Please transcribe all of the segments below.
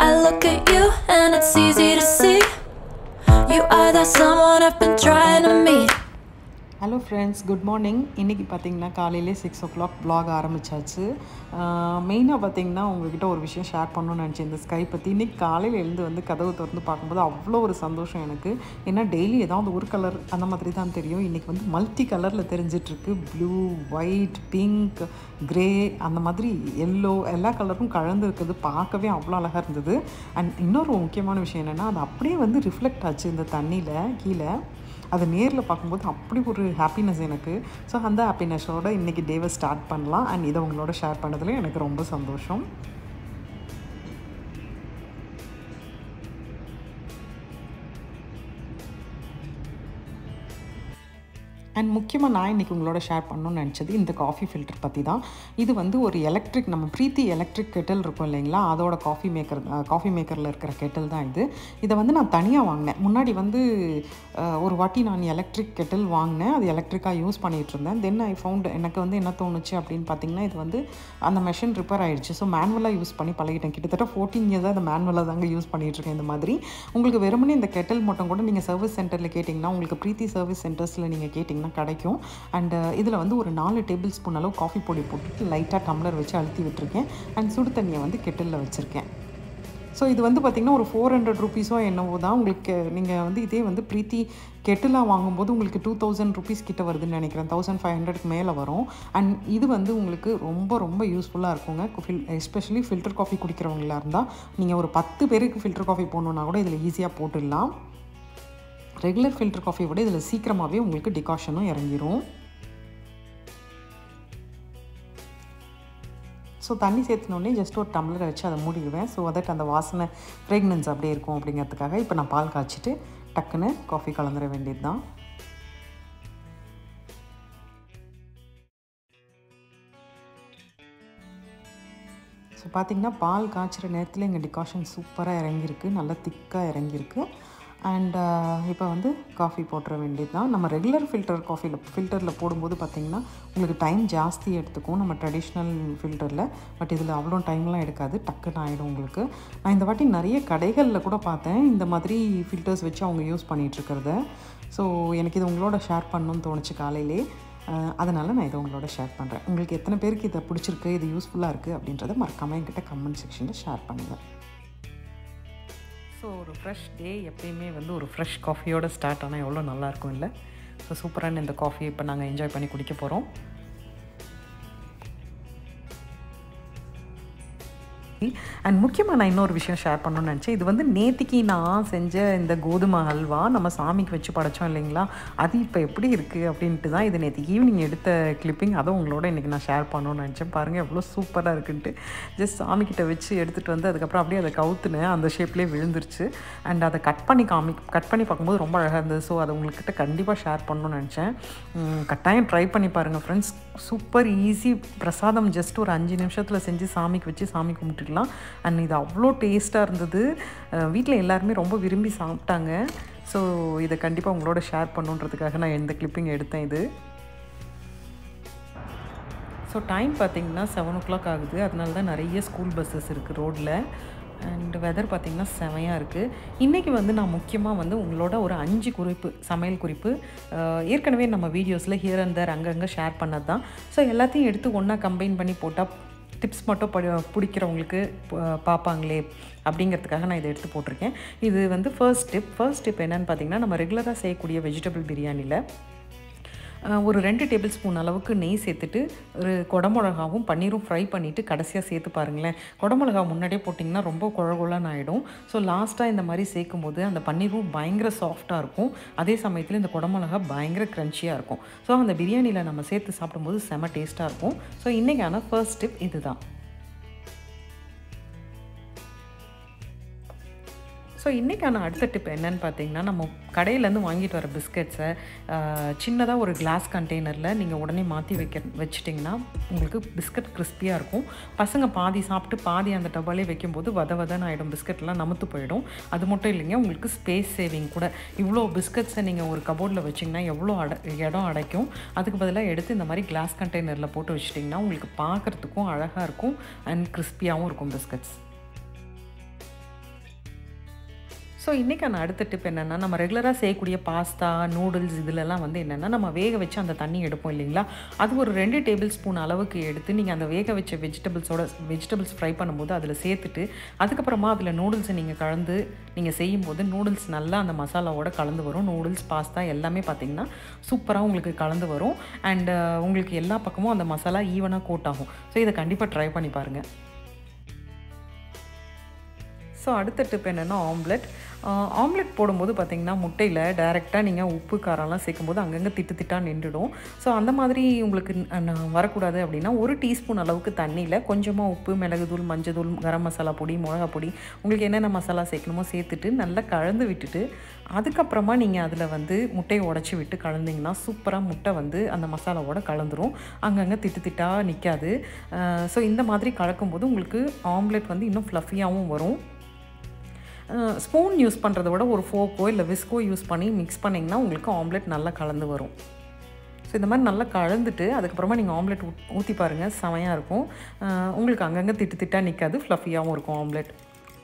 I look at you and it's easy to see. You are that someone I've been trying to meet. Hello friends good morning இன்றைக்கி பார்த்தீங்கன்னா காலையிலே six ஓ clock vlog ஆரம்பிச்சாச்சு மெயினாக பார்த்தீங்கன்னா உங்ககிட்ட ஒரு விஷயம் ஷேர் பண்ணணும்னு நினச்சேன் இந்த ஸ்கை பற்றி இன்றைக்கி காலையில் எழுந்து வந்து கதவு திறந்து பார்க்கும்போது அவ்வளோ ஒரு சந்தோஷம் எனக்கு ஏன்னா டெய்லி ஏதாவது ஒரு கலர் அந்த மாதிரி தான் தெரியும் இன்றைக்கி வந்து மல்டி கலரில் தெரிஞ்சிட்ருக்கு ப்ளூ ஒயிட் பிங்க் கிரே அந்த மாதிரி எல்லோ எல்லா கலரும் கலந்து இருக்குது பார்க்கவே அவ்வளோ அழகாக இருந்தது அண்ட் இன்னொரு முக்கியமான விஷயம் என்னென்னா அது அப்படியே வந்து ரிஃப்ளெக்ட் ஆச்சு இந்த தண்ணியில் கீழே அதை நேரில் பார்க்கும்போது அப்படி ஒரு ஹாப்பினஸ் எனக்கு ஸோ அந்த ஹாப்பினஸோட இன்றைக்கி டேவை ஸ்டார்ட் பண்ணலாம் அண்ட் இதை உங்களோட ஷேர் பண்ணதில் எனக்கு ரொம்ப சந்தோஷம் அண்ட் முக்கியமாக நான் இன்றைக்கி உங்களோட ஷேர் பண்ணணும்னு நினச்சது இந்த காஃபி ஃபில்டர் பற்றி தான் இது வந்து ஒரு எலக்ட்ரிக் நம்ம ப்ரீத்தி எலக்ட்ரிக் கெட்டில் இருக்கும் இல்லைங்களா அதோட காஃபி மேக்கர் காஃபி மேக்கரில் இருக்கிற கெட்டில் தான் இது இதை வந்து நான் தனியாக வாங்கினேன் முன்னாடி வந்து அஹ், ஒரு வாட்டி நான் எலக்ட்ரிக் கெட்டில் வாங்கினேன் அது எலக்ட்ரிக்காக யூஸ் பண்ணிகிட்டு இருந்தேன் தென் ஐ ஃபவுண்ட் எனக்கு வந்து என்ன தோணுச்சு அப்படின்னு பார்த்தீங்கன்னா இது வந்து அந்த மெஷின் ரிப்பேர் ஆயிடுச்சு ஸோ மேனுவலாக யூஸ் பண்ணி பழகிட்டேன் கிட்டத்தட்ட ஃபோர்டீன் இயர்ஸாக அந்த மேனுவலாக தாங்க யூஸ் பண்ணிட்டு இருக்கேன் இந்த மாதிரி உங்களுக்கு வெறுமனே இந்த கெட்டில் மட்டும் கூட நீங்கள் சர்வீஸ் சென்டரில் கேட்டிங்கன்னா உங்களுக்கு ப்ரீத்தி சர்வீஸ் சென்டர்ஸில் நீங்கள் கேட்டிங்கன்னா கிடைக்கும் அண்ட் இதில் வந்து ஒரு நாலு டேபிள் ஸ்பூன் அளவு காஃபி பொடி போட்டுட்டு லைட்டாக டம்ளர் வச்சு அழுத்தி விட்டுருக்கேன் அண்ட் சுடு தண்ணியை வந்து கெட்டிலில் வச்சுருக்கேன் ஸோ இது வந்து பார்த்திங்கன்னா ஒரு ஃபோர் ஹண்ட்ரட் ருபீஸோ என்னவோ தான் உங்களுக்கு நீங்கள் வந்து இதே வந்து ப்ரீத்தி கெட்டிலாக வாங்கும்போது உங்களுக்கு டூ தௌசண்ட் ருபீஸ் கிட்ட வருதுன்னு நினைக்கிறேன் தௌசண்ட் ஃபைவ் ஹண்ட்ரட்க்கு மேலே வரும் அண்ட் இது வந்து உங்களுக்கு ரொம்ப ரொம்ப யூஸ்ஃபுல்லாக இருக்குங்க ஃபில் எஸ்பெஷலி ஃபில்டர் காஃபி குடிக்கிறவங்களா இருந்தால் நீங்கள் ஒரு பத்து பேருக்கு ஃபில்டர் காஃபி போடணுன்னா கூட இதில் ஈஸியாக போட்டுடலாம் ரெகுலர் ஃபில்டர் காஃபி விட இதில் சீக்கிரமாகவே உங்களுக்கு டிகாஷனும் இறங்கிரும் ஸோ தண்ணி சேர்த்துனோடனே ஜஸ்ட் ஒரு டம்ளர் வச்சு அதை மூடிடுவேன் ஸோ அதட் அந்த வாசனை ஃப்ரேக்னன்ஸ் அப்படியே இருக்கும் அப்படிங்கிறதுக்காக இப்போ நான் பால் காய்ச்சிட்டு டக்குன்னு காஃபி கலந்துட வேண்டியது தான் ஸோ பார்த்தீங்கன்னா பால் காய்ச்சிற நேரத்தில் எங்கள் டிகாஷன் சூப்பராக இறங்கியிருக்கு நல்லா திக்காக இறங்கியிருக்கு அண்ட் இப்போ வந்து காஃபி போட்டுற வேண்டியது தான் நம்ம ரெகுலர் ஃபில்டர் காஃபியில் ஃபில்டரில் போடும்போது பார்த்திங்கன்னா உங்களுக்கு டைம் ஜாஸ்தி எடுத்துக்கும் நம்ம ட்ரெடிஷ்னல் ஃபில்டரில் பட் இதில் அவ்வளோ டைம்லாம் எடுக்காது டக்குன்னு ஆகிடும் உங்களுக்கு நான் இந்த வாட்டி நிறைய கடைகளில் கூட பார்த்தேன் இந்த மாதிரி ஃபில்டர்ஸ் வச்சு அவங்க யூஸ் பண்ணிகிட்ருக்கிறத ஸோ எனக்கு இது உங்களோட ஷேர் பண்ணணும்னு தோணுச்சு காலையிலே அதனால் நான் இதை உங்களோட ஷேர் பண்ணுறேன் உங்களுக்கு எத்தனை பேருக்கு இதை பிடிச்சிருக்கு இது யூஸ்ஃபுல்லாக இருக்குது அப்படின்றத மறக்காமல் என்கிட்ட கமெண்ட் செக்ஷனில் ஷேர் பண்ணுங்கள் ஸோ ஒரு ஃப்ரெஷ் டே எப்பயுமே வந்து ஒரு ஃப்ரெஷ் காஃபியோட ஸ்டார்ட் ஆனால் எவ்வளோ நல்லாயிருக்கும் இல்லை ஸோ சூப்பரான இந்த காஃபி இப்போ நாங்கள் என்ஜாய் பண்ணி குடிக்க போகிறோம் அண்ட் முக்கியமாக நான் இன்னொரு விஷயம் ஷேர் பண்ணணும்னு நினச்சேன் இது வந்து நேத்திக்கு நான் செஞ்ச இந்த கோதுமை ஹல்வா நம்ம சாமிக்கு வச்சு படைச்சோம் இல்லைங்களா அது இப்போ எப்படி இருக்குது அப்படின்ட்டு தான் இது நேற்று ஈவினிங் எடுத்த கிளிப்பிங் அதை உங்களோட இன்றைக்கி நான் ஷேர் பண்ணணும்னு நினச்சேன் பாருங்கள் எவ்வளோ சூப்பராக இருக்குன்ட்டு ஜஸ்ட் சாமிக்கிட்ட வச்சு எடுத்துகிட்டு வந்து அதுக்கப்புறம் அப்படியே அதை கவுத்துனேன் அந்த ஷேப்லேயே விழுந்துருச்சு அண்ட் அதை கட் பண்ணி காமி கட் பண்ணி பார்க்கும்போது ரொம்ப அழகாக இருந்தது ஸோ அதை உங்கள்கிட்ட கண்டிப்பாக ஷேர் பண்ணணும்னு நினச்சேன் உம், கட்டாயம் ட்ரை பண்ணி பாருங்கள் ஃப்ரெண்ட்ஸ் சூப்பர் ஈஸி பிரசாதம் ஜஸ்ட் ஒரு அஞ்சு நிமிஷத்தில் செஞ்சு சாமிக்கு வச்சு சாமி கும்பிட்டுக்கலாம் அண்ட் இது அவ்வளோ டேஸ்ட்டாக இருந்தது வீட்டில் எல்லாருமே ரொம்ப விரும்பி சாப்பிட்டாங்க ஸோ இதை கண்டிப்பாக உங்களோட ஷேர் பண்ணுன்றதுக்காக நான் இந்த கிளிப்பிங் எடுத்தேன் இது ஸோ டைம் பார்த்தீங்கன்னா செவன் ஓ கிளாக் ஆகுது அதனால தான் நிறைய ஸ்கூல் பஸ்ஸஸ் இருக்குது ரோட்டில் அண்ட் வெதர் பார்த்திங்கன்னா செமையாக இருக்குது இன்றைக்கி வந்து நான் முக்கியமாக வந்து உங்களோட ஒரு அஞ்சு குறிப்பு சமையல் குறிப்பு அஹ், ஏற்கனவே நம்ம வீடியோஸில் ஹியர் அண்ட் தர் அங்கங்கே ஷேர் பண்ணது தான் ஸோ எல்லாத்தையும் எடுத்து ஒன்றா கம்பைன் பண்ணி போட்டால் டிப்ஸ் மட்டும் படி பிடிக்கிறவங்களுக்கு ப- பார்ப்பாங்களே அப்படிங்கிறதுக்காக நான் இதை எடுத்து போட்டிருக்கேன் இது வந்து ஃபர்ஸ்ட் டிப் ஃபர்ஸ்ட் டிப் என்னென்னு பார்த்தீங்கன்னா நம்ம ரெகுலராக செய்யக்கூடிய வெஜிடபிள் பிரியாணியில் அஹ், ஒரு ரெண்டு டேபிள் ஸ்பூன் அளவுக்கு நெய் சேர்த்துட்டு ஒரு குடமிளகாவும் பன்னீரும் ஃப்ரை பண்ணிவிட்டு கடைசியாக சேர்த்து பாருங்களேன் குடமிளகா முன்னாடியே போட்டிங்கன்னா ரொம்ப குழகுலன்னு ஆகிடும் ஸோ லாஸ்ட்டாக இந்த மாதிரி சேர்க்கும்போது அந்த பன்னீரும் பயங்கர சாஃப்டாக இருக்கும் அதே சமயத்தில் இந்த குடமிளகா பயங்கர க்ரன்ச்சியாக இருக்கும் ஸோ அந்த பிரியாணியில் நம்ம சேர்த்து சாப்பிடும்போது செம டேஸ்ட்டாக இருக்கும் ஸோ இன்றைக்கான ஃபர்ஸ்ட் டிப் இதுதான் ஸோ இன்றைக்கான அடுத்த டிப் என்னன்னு பார்த்தீங்கன்னா நம்ம கடையிலேருந்து வாங்கிட்டு வர பிஸ்கட்ஸை சின்னதாக ஒரு கிளாஸ் கண்டெய்னரில் நீங்கள் உடனே மாற்றி வைக்க வச்சிட்டிங்கன்னா உங்களுக்கு பிஸ்கட் கிறிஸ்பியாக இருக்கும் பசங்க பாதி சாப்பிட்டு பாதி அந்த டப்பாலே வைக்கும்போது வத வதன்னு ஆகிடும் பிஸ்கட்லாம் நமுத்து போயிடும் அது மட்டும் இல்லைங்க உங்களுக்கு ஸ்பேஸ் சேவிங் கூட இவ்வளோ பிஸ்கட்ஸை நீங்கள் ஒரு கபோர்டில் வச்சிங்கன்னா எவ்வளோ அட இடம் அடைக்கும் அதுக்கு பதிலாக எடுத்து இந்த மாதிரி கிளாஸ் கண்டெய்னரில் போட்டு வச்சிட்டிங்கன்னா உங்களுக்கு பார்க்குறதுக்கும் அழகாக இருக்கும் அண்ட் கிறிஸ்பியாகவும் இருக்கும் பிஸ்கட்ஸ் ஸோ இன்றைக்கான அடுத்த டிப் என்னென்னா நம்ம ரெகுலராக செய்யக்கூடிய பாஸ்தா நூடுல்ஸ் இதிலெல்லாம் வந்து என்னென்னா நம்ம வேக வச்சு அந்த தண்ணி எடுப்போம் இல்லைங்களா அது ஒரு ரெண்டு டேபிள் ஸ்பூன் அளவுக்கு எடுத்து நீங்கள் அந்த வேக வச்ச வெஜிடபிள்ஸோட வெஜிடபிள்ஸ் ஃப்ரை பண்ணும்போது அதில் சேர்த்துட்டு அதுக்கப்புறமா அதில் நூடுல்ஸை நீங்கள் கலந்து நீங்கள் செய்யும்போது நூடுல்ஸ் நல்லா அந்த மசாலாவோட கலந்து வரும் நூடுல்ஸ் பாஸ்தா எல்லாமே பார்த்திங்கன்னா சூப்பராக உங்களுக்கு கலந்து வரும் அண்ட் உங்களுக்கு எல்லா பக்கமும் அந்த மசாலா ஈவனாக கோட் ஆகும் ஸோ இதை கண்டிப்பாக ட்ரை பண்ணி பாருங்கள் ஸோ அடுத்த டிப் என்னென்னா ஆம்லெட் ஆம்லெட் போடும்போது பார்த்திங்கன்னா முட்டையில் டைரெக்டாக நீங்கள் உப்பு காரம்லாம் சேர்க்கும்போது அங்கங்கே திட்டு திட்டாக நின்றுடும் ஸோ அந்த மாதிரி உங்களுக்கு வரக்கூடாது அப்படின்னா ஒரு டீஸ்பூன் அளவுக்கு தண்ணியில் கொஞ்சமாக உப்பு மிளகுத்தூள் மஞ்சள் கரம் மசாலா பொடி மிளகா பொடி உங்களுக்கு என்னென்ன மசாலா சேர்க்கணுமோ சேர்த்துட்டு நல்லா கலந்து விட்டுட்டு அதுக்கப்புறமா நீங்கள் அதில் வந்து முட்டையை உடச்சி விட்டு கலந்திங்கன்னா சூப்பராக முட்டை வந்து அந்த மசாலாவோட கலந்துரும் அங்கங்கே திட்டு திட்டாக நிற்காது ஸோ இந்த மாதிரி கலக்கும்போது உங்களுக்கு ஆம்லெட் வந்து இன்னும் ஃப்ளஃபியாகவும் வரும் ஸ்பூன் யூஸ் பண்ணுறத விட ஒரு ஃபோக்கோ இல்லை விஸ்கோ யூஸ் பண்ணி மிக்ஸ் பண்ணிங்கன்னா உங்களுக்கு ஆம்லெட் நல்லா கலந்து வரும் ஸோ இந்த மாதிரி நல்லா கலந்துட்டு அதுக்கப்புறமா நீங்கள் ஆம்லெட் ஊற்றி பாருங்கள் செமையாக இருக்கும் உங்களுக்கு அங்கங்கே திட்டு திட்டாக நிற்காது ஃப்ளஃபியாகவும் இருக்கும் ஆம்லெட்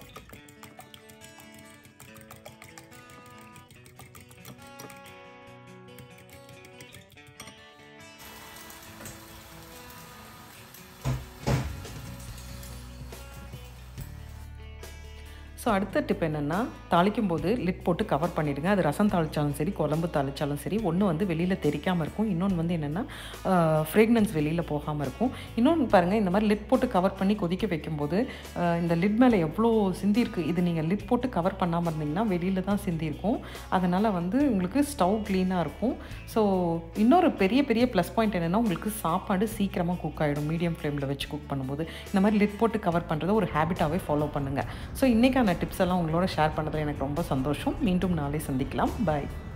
ஸோ அடுத்த டிப் என்னென்னா தாளிக்கும் போது லிட் போட்டு கவர் பண்ணிவிடுங்க அது ரசம் தாளித்தாலும் சரி குழம்பு தாளித்தாலும் சரி ஒன்று வந்து வெளியில் தெரிக்காமல் இருக்கும் இன்னொன்று வந்து என்னென்னா ஃப்ரேக்னன்ஸ் வெளியில் போகாமல் இருக்கும் இன்னொன்று பாருங்கள் இந்த மாதிரி லிட் போட்டு கவர் பண்ணி கொதிக்க வைக்கும்போது இந்த லிட் மேலே எவ்வளோ சிந்திருக்கு இது நீங்கள் லிட் போட்டு கவர் பண்ணாமல் இருந்தீங்கன்னா வெளியில் தான் சிந்திருக்கும் அதனால் வந்து உங்களுக்கு ஸ்டவ் க்ளீனாக இருக்கும் ஸோ இன்னொரு பெரிய பெரிய ப்ளஸ் பாயிண்ட் என்னென்னா உங்களுக்கு சாப்பாடு சீக்கிரமாக குக் ஆகிடும் மீடியம் ஃப்ளேமில் வச்சு குக் பண்ணும்போது இந்த மாதிரி லிட் போட்டு கவர் பண்ணுறதை ஒரு ஹேபிட்டாகவே ஃபாலோ பண்ணுங்கள் ஸோ இன்றைக்கான டிப்ஸ் எல்லாம் உங்களோட ஷேர் பண்ணுறதுல எனக்கு ரொம்ப சந்தோஷம் மீண்டும் நாளை சந்திக்கலாம் பாய்